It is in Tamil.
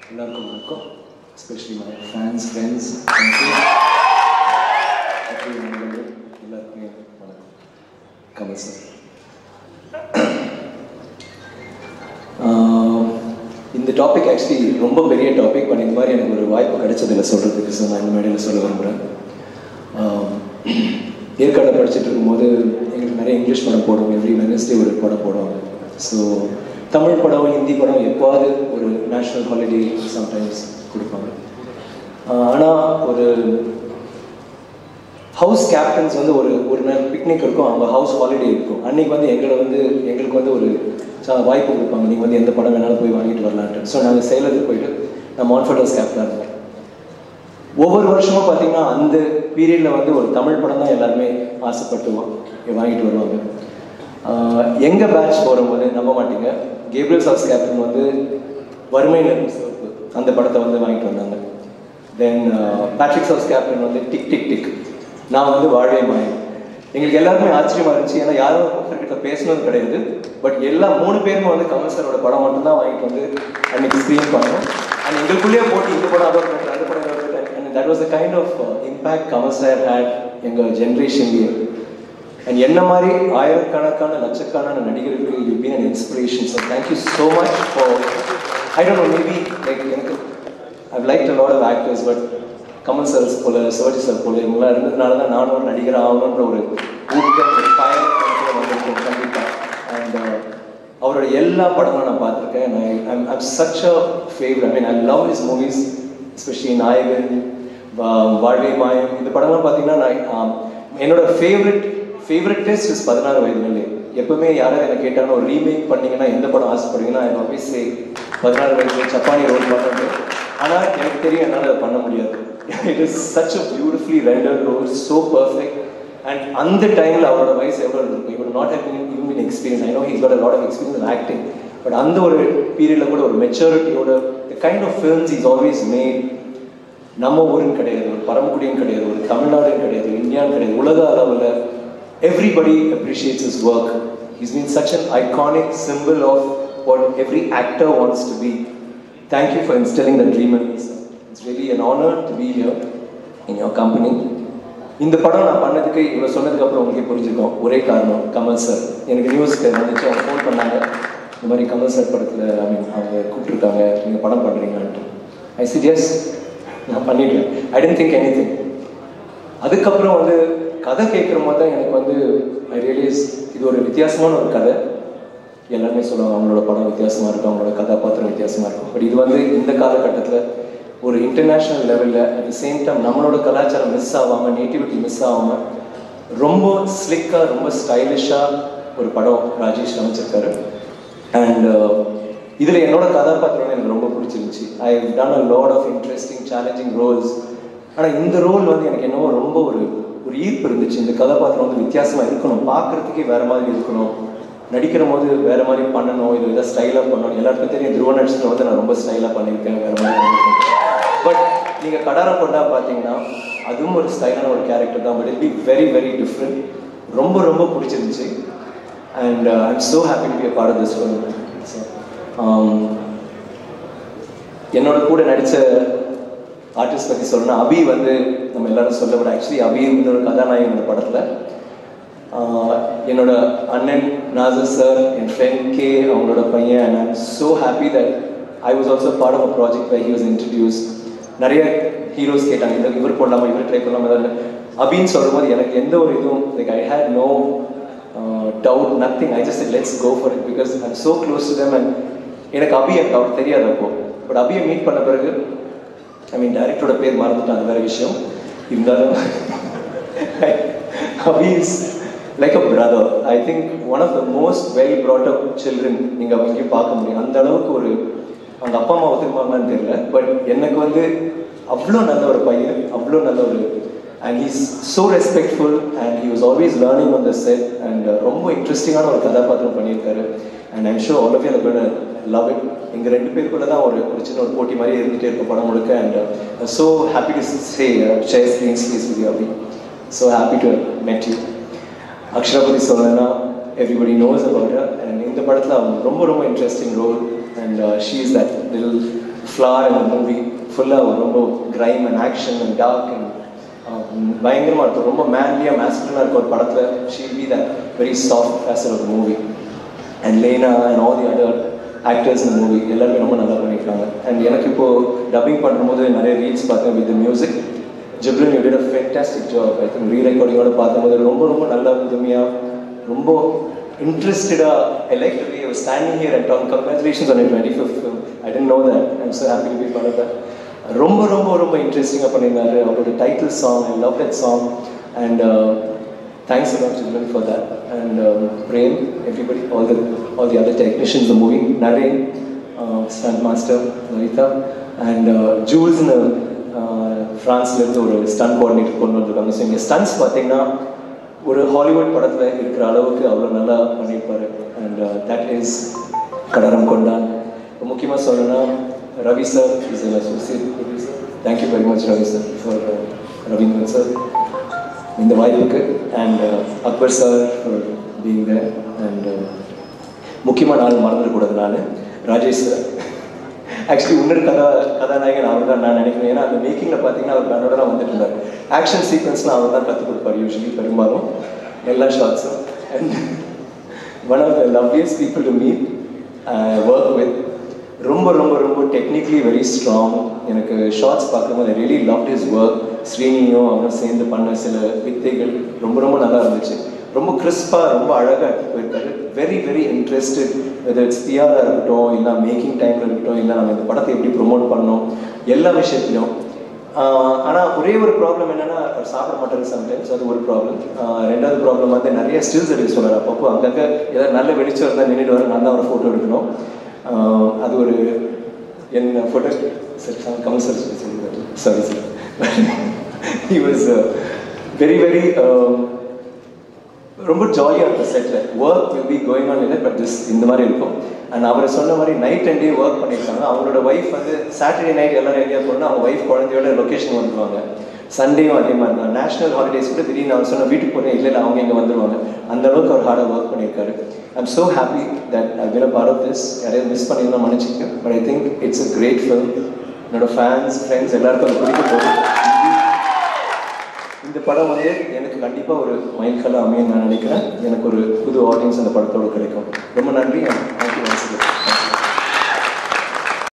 எல்லாருக்கும் வணக்கம் எஸ்பெஷலி மை ஃபேன்ஸ் ஃப்ரெண்ட்ஸ் எல்லாருக்குமே வணக்கம் கமல் சார் இந்த டாபிக் ஆக்சுவலி ரொம்ப பெரிய டாபிக் பட் இந்த மாதிரி எனக்கு ஒரு வாய்ப்பு கிடைச்சதில்லை சொல்கிறதுக்கு ஸோ நான் இந்த மேடையில் சொல்ல விரும்புகிறேன் ஏற்காடு படிச்சுட்டு இருக்கும்போது எங்களுக்கு நிறைய இங்கிலீஷ் படம் போடுவோம் எவ்ரி வெனஸ்டே ஒரு படம் போடுவாங்க ஸோ தமிழ் படம் ஹிந்தி படம் எப்போவாது ஒரு நேஷ்னல் ஹாலிடே சம்டைம்ஸ் கொடுப்பாங்க ஆனால் ஒரு ஹவுஸ் கேப்டன்ஸ் வந்து ஒரு ஒரு நாள் பிக்னிக் இருக்கும் அவங்க ஹவுஸ் ஹாலிடே இருக்கும் அன்னைக்கு வந்து எங்களை வந்து எங்களுக்கு வந்து ஒரு ச- வாய்ப்பு கொடுப்பாங்க நீங்கள் வந்து எந்த படம் வேணாலும் போய் வாங்கிட்டு வரலான்ட்டு ஸோ நாங்கள் சேலத்துக்கு போயிட்டு நான் மான்ஃபர்ட் ஹவுஸ் கேப்டனாக இருந்தேன் ஒவ்வொரு வருஷமும் பார்த்தீங்கன்னா அந்த பீரியடில் வந்து ஒரு தமிழ் படம் தான் எல்லாருமே ஆசைப்பட்டு வா- வாங்கிட்டு வருவாங்க எங்கள் பேட்ச் போகும்போது நம்ப மாட்டீங்க கேப்ரியல் சாஸ் கேப்டன் வந்து வறுமை நிறம் சிவப்பு அந்த படத்தை வந்து வாங்கிட்டு வந்தாங்க தென் பேட்ரிக் சாஸ் கேப்டன் வந்து டிக் டிக் டிக் நான் வந்து வாழ்வே மாயம் எங்களுக்கு எல்லாருமே ஆச்சரியமா இருந்துச்சு ஏன்னா யாரும் ஒருத்தர்கிட்ட பேசினது கிடையாது பட் எல்லா மூணு பேருமே வந்து கமல் சாரோட படம் மட்டும்தான் வாங்கிட்டு வந்து அன்னைக்கு ஸ்க்ரீன் பண்ணோம் அண்ட் எங்களுக்குள்ளேயே போட்டு இந்த படம் அதோட better, அந்த படம் அதோட better. and that was the kind of uh, impact Kamal sir had எங்கள் ஜென்ரேஷன்லேயே அண்ட் என்ன மாதிரி ஆயிரக்கணக்கான லட்சக்கணக்கான நடிகர்களுக்கு you been an inspiration sir thank you so much for I don't know maybe like எனக்கு I like a lot of actors but Kamal sir போல சிவாஜி சார் போல இவங்களாம் இருந்ததுனால தான் நானும் ஒரு நடிகர் ஆகணுன்ற ஒரு ஊக்கம் ஒரு fire வந்திருக்கேன் கண்டிப்பாக அண்ட் அவரோட எல்லா படங்களும் நான் பார்த்துருக்கேன் I'm I'm such a favourite I mean I love is movies especially Nayakan வா- வாழ்வே மாயம் இந்த படம்லாம் பார்த்தீங்கன்னா நான் ஆம், என்னோட ஃபேவரட் ஃபேவரட் டெஸ்ட் இஸ் பதினாறு வயதுலேயே எப்பவுமே யாராவது என்ன கேட்டாங்கன்னா ஒரு ரீமேக் பண்ணீங்கன்னா எந்த படம் ஆசைப்படுவீங்கன்னா ஐ ஆல்வேஸ் சே பதினாறு வயதுல சப்பானி ரோல் பண்ணுறது ஆனால் எனக்கு தெரியும் என்னால் அதை பண்ண முடியாது it is such a beautifully render role so perfect and அந்த டைமில் அவரோட வயசு எவ்வளோ இருக்கும் இவர் not have even been experience I know he's got a lot of experience in acting but அந்த ஒரு பீரியடில் கூட ஒரு மெச்சூரிட்டியோட the kind of films is always made நம்ம ஊருன்னு கிடையாது ஒரு பரமக்குடியும் கிடையாது ஒரு தமிழ்நாடுன்னு கிடையாது இந்தியான்னு கிடையாது உலக அளவில் everybody appreciates is work is mean such an iconic simple of what every actor wants to be thank you for instilling the dream in it's really an honour to be here in your company இந்த படம் நான் பண்ணதுக்கு இவ்வளோ சொன்னதுக்கு அப்புறம் உங்களுக்கே புரிஞ்சிருக்கோம் ஒரே காரணம் கமல் சார் எனக்கு நியூஸ்க்கு வந்துச்சு அவங்க ஃபோன் பண்ணாங்க இந்த மாதிரி கமல் சார் படத்தில் ஐ மீன் அவங்க கூப்பிட்டுருக்காங்க நீங்கள் படம் பண்ணுறீங்கன்ட்டு ஐ சி எஸ் நான் பண்ணிட்டேன் I didn't think anything அதுக்கப்புறம் வந்து கதை கேட்குற போது தான் எனக்கு வந்து ஐ ரியலைஸ் இது ஒரு வித்தியாசமான ஒரு கதை எல்லாருமே சொல்லுவாங்க அவங்களோட படம் வித்தியாசமாக இருக்கும் அவங்களோட கதாபாத்திரம் வித்தியாசமாக இருக்கும் பட் இது வந்து இந்த காலகட்டத்தில் ஒரு இன்டர்நேஷ்னல் லெவலில் அட் த சேம் டைம் நம்மளோட கலாச்சாரம் மிஸ் ஆகாமல் நேட்டிவிட்டி மிஸ் ஆகாமல் ரொம்ப ஸ்லிக்காக ரொம்ப ஸ்டைலிஷாக ஒரு படம் ராஜேஷ் அமைச்சிருக்காரு அண்ட் இதில் என்னோட கதாபாத்திரம் எனக்கு ரொம்ப பிடிச்சிருந்துச்சு I done a lot of interesting challenging roles ஆனால் இந்த ரோல் வந்து எனக்கு என்னவோ ரொம்ப ஒரு ஒரு ஈர்ப்பு இருந்துச்சு இந்த கதாபாத்திரம் வந்து வித்தியாசமாக இருக்கணும் பார்க்குறதுக்கே வேற மாதிரி இருக்கணும் நடிக்கிற போது வேற மாதிரி பண்ணணும் இது எதாவது ஸ்டைலாக பண்ணணும் எல்லாருக்கும் தெரியும் துருவ நட்சத்திரம் வந்து நான் ரொம்ப ஸ்டைலாக பண்ணியிருக்கேன் வேற மாதிரி பட் நீங்கள் கடார கொண்டா பார்த்தீங்கன்னா அதுவும் ஒரு ஸ்டைலான ஒரு கேரக்டர் தான் but it be very very different ரொம்ப ரொம்ப பிடிச்சிருந்துச்சு and I am so happy to be part of this என்னோட கூட நடித்த ஆர்டிஸ்ட் பற்றி சொல்லணும் அபி வந்து நம்ம எல்லாரும் சொல்ல விட ஆக்சுவலி அபி வந்து ஒரு கதாநாயகன் இந்த படத்தில் என்னோட அண்ணன் நாசர் சார் என் ஃப்ரெண்ட் கே அவங்களோட பையன் and I'm so happy that I was also part of a project by he was introduce நிறைய ஹீரோஸ் கேட்டாங்க இந்த இவர் போடலாமா இவர் ட்ரை பண்ணலாமா ஏதாவது அபின்னு சொல்லும்போது எனக்கு எந்த ஒரு இதுவும் like I hate no doubt nothing I just let's go for it because I'm so close to them and எனக்கு அபி எனக்கு அவர் தெரியாது அப்போ பட் அபியை மீட் பண்ண பிறகு ஐ மீன் டைரக்டரோட பேர் மறந்துட்டேன் அது வேற விஷயம் இருந்தாலும் Abhi is like a brother I think one of the most well brought up children நீங்கள் எங்கேயும் பார்க்க முடியும் அந்த அளவுக்கு ஒரு அவங்க அப்பா அம்மா ஒத்துக்குமாங்கன்னு தெரியல பட் எனக்கு வந்து அவ்வளோ நல்ல ஒரு பையன் அவ்வளோ நல்ல ஒரு and he's so respectful and he was always learning on the set and ரொம்ப இன்ட்ரெஸ்டிங்கான ஒரு கதாபாத்திரம் பண்ணியிருக்காரு and I'm sure all of you love it எங்கள் ரெண்டு பேருக்குள்ள தான் ஒரு ஒரு சின்ன ஒரு போட்டி மாதிரி இருந்துகிட்டே இருக்கும் படம் முழுக்க and so happy to say share screen space with you அப்படி so happy to met you Akshara பற்றி சொல்லணும்னா எவ்ரிபடி நோஸ் அபவுட் அண்ட் இந்த படத்தில் அவங்க ரொம்ப ரொம்ப interesting role and she is that lil flower இந்த மூவி ஃபுல்லாக ரொம்ப crime and action and dark and பயங்கரமாக இருக்கும் ரொம்ப மேன்லியாக மேஸ்குலனாக இருக்கும் ஒரு படத்தில் she be that very soft facet of movie and Lena and all the other actors இந்த மூவி எல்லாருமே ரொம்ப நல்லா பண்ணியிருக்காங்க அண்ட் எனக்கு இப்போ டப்பிங் பண்ணும்போது நிறைய ரீல்ஸ் பார்த்தேன் with music Ghibran you did a fantastic job I think re ரெக்கார்டிங்கோட பார்க்கும்போது ரொம்ப ரொம்ப நல்லா புதுமையாக ரொம்ப இன்ட்ரெஸ்டடாக I like to be standing here and talk congratulations on twenty fifth film I didn't know that I'm so happy to be part of that ரொம்ப ரொம்ப ரொம்ப இன்ட்ரெஸ்டிங்காக பண்ணியிருந்தாரு அவரோட title song I love that song and thanks a lot children for that and um, Prem, everybody, all the all the other technicians, the movie, Naren, uh, stunt master, Larita, and uh, Jules in ஃப்ரான்ஸ்ல இருந்து ஒரு ஸ்டன் கோஆர்டினேட்டர் கொண்டு வந்திருக்காங்க ஸோ இங்கே ஸ்டன்ஸ் பார்த்தீங்கன்னா ஒரு ஹாலிவுட் படத்தில் இருக்கிற அளவுக்கு அவ்வளோ நல்லா பண்ணியிருப்பாரு அண்ட் தட் இஸ் கடரம் கொண்டான் முக்கியமாக சொல்லணும்னா Ravi sir is an associate producer thank you very much Ravi sir for Raveendran sir இந்த வாய்ப்புக்கு and Akbar sir for being there and முக்கியமாக நான் மறந்துடக்கூடாது நான் ராஜேஷ் சார் ஆக்சுவலி இன்னொரு கதா கதாநாயகன் அவர் தான் நான் நினைக்கிறேன் ஏன்னா அந்த மேக்கிங்கில் பார்த்தீங்கன்னா அவர் கண்ணோட தான் வந்துட்டு இருந்தார் ஆக்ஷன் சீக்வன்ஸ்லாம் அவர் தான் கற்றுக் கொடுப்பார் யூஸ்வலி பெரும்பாலும் எல்லா ஷார்ட்ஸும் and one of the loveliest people to meet work with ரொம்ப ரொம்ப ரொம்ப டெக்னிக்கலி வெரி ஸ்ட்ராங் எனக்கு ஷார்ட்ஸ் பார்க்கும்போது ரியலி லவ் இஸ் ஒர்க் ஸ்ரீனியும் அவனும் சேர்ந்து பண்ண சில வித்தைகள் ரொம்ப ரொம்ப நல்லா இருந்துச்சு ரொம்ப கிறிஸ்பாக ரொம்ப அழகாக எடுத்து போயிருக்காரு very very interested whether it's பிஆராக இருக்கட்டும் இல்லை மேக்கிங் டைமில் இருக்கட்டும் இல்லை நம்ம இந்த படத்தை எப்படி ப்ரொமோட் பண்ணோம் எல்லா விஷயத்துலையும் ஆனால் ஒரே ஒரு ப்ராப்ளம் என்னன்னா அவர் சாப்பிட மாட்டாரு சம்டைம்ஸ் அது ஒரு ப்ராப்ளம் ரெண்டாவது ப்ராப்ளம் வந்து நிறைய ஸ்டில்ஸ் எடுக்க சொல்கிறார் அப்பப்போ அங்கங்கே ஏதாவது நல்ல வெளிச்சம் இருந்தால் நின்றுட்டு வர நான் தான் ஒரு ஃபோட்டோ எடுக்கணும் அது ஒரு என் ஃபோட்டோ சார் கமல் சார் சொல்லுவார் sorry sir he was very very ரொம்ப ஜாலியாக இருக்கும் செட்டில் work will be going on இல்லை பட் திஸ் இந்த மாதிரி இருக்கும் அண்ட் அவர் சொன்ன மாதிரி நைட் அண்ட் டே ஒர்க் பண்ணியிருக்காங்க அவங்களோட ஒய்ஃப் வந்து சாட்டர்டே நைட் எல்லாரும் எங்கேயா போனால் அவங்க ஒய்ஃப் குழந்தையோட லொக்கேஷன் வந்துருவாங்க சண்டேவும் அதே மாதிரி தான் நேஷனல் ஹாலிடேஸ் கூட திடீர்னு அவர் சொன்ன வீட்டுக்கு போகிறேன் இல்லை இல்லை அவங்க இங்கே வந்துருவாங்க அந்த அளவுக்கு அவர் ஹார்டாக ஒர்க் பண்ணியிருக்காரு I'm so happy that I been a part of this யாரையும் மிஸ் பண்ணியிருந்தா மன்னிச்சிக்க but I think it's a great film என்னோட ஃபேன்ஸ் ஃப்ரெண்ட்ஸ் எல்லாருக்கும் அது பிடிக்க போகுது இந்த படம் வந்து எனக்கு கண்டிப்பாக ஒரு மைல்கல்லாக அமையும் நான் நினைக்கிறேன் எனக்கு ஒரு புது ஆடியன்ஸ் அந்த படத்தோடு கிடைக்கும் ரொம்ப நன்றி தேங்க்யூ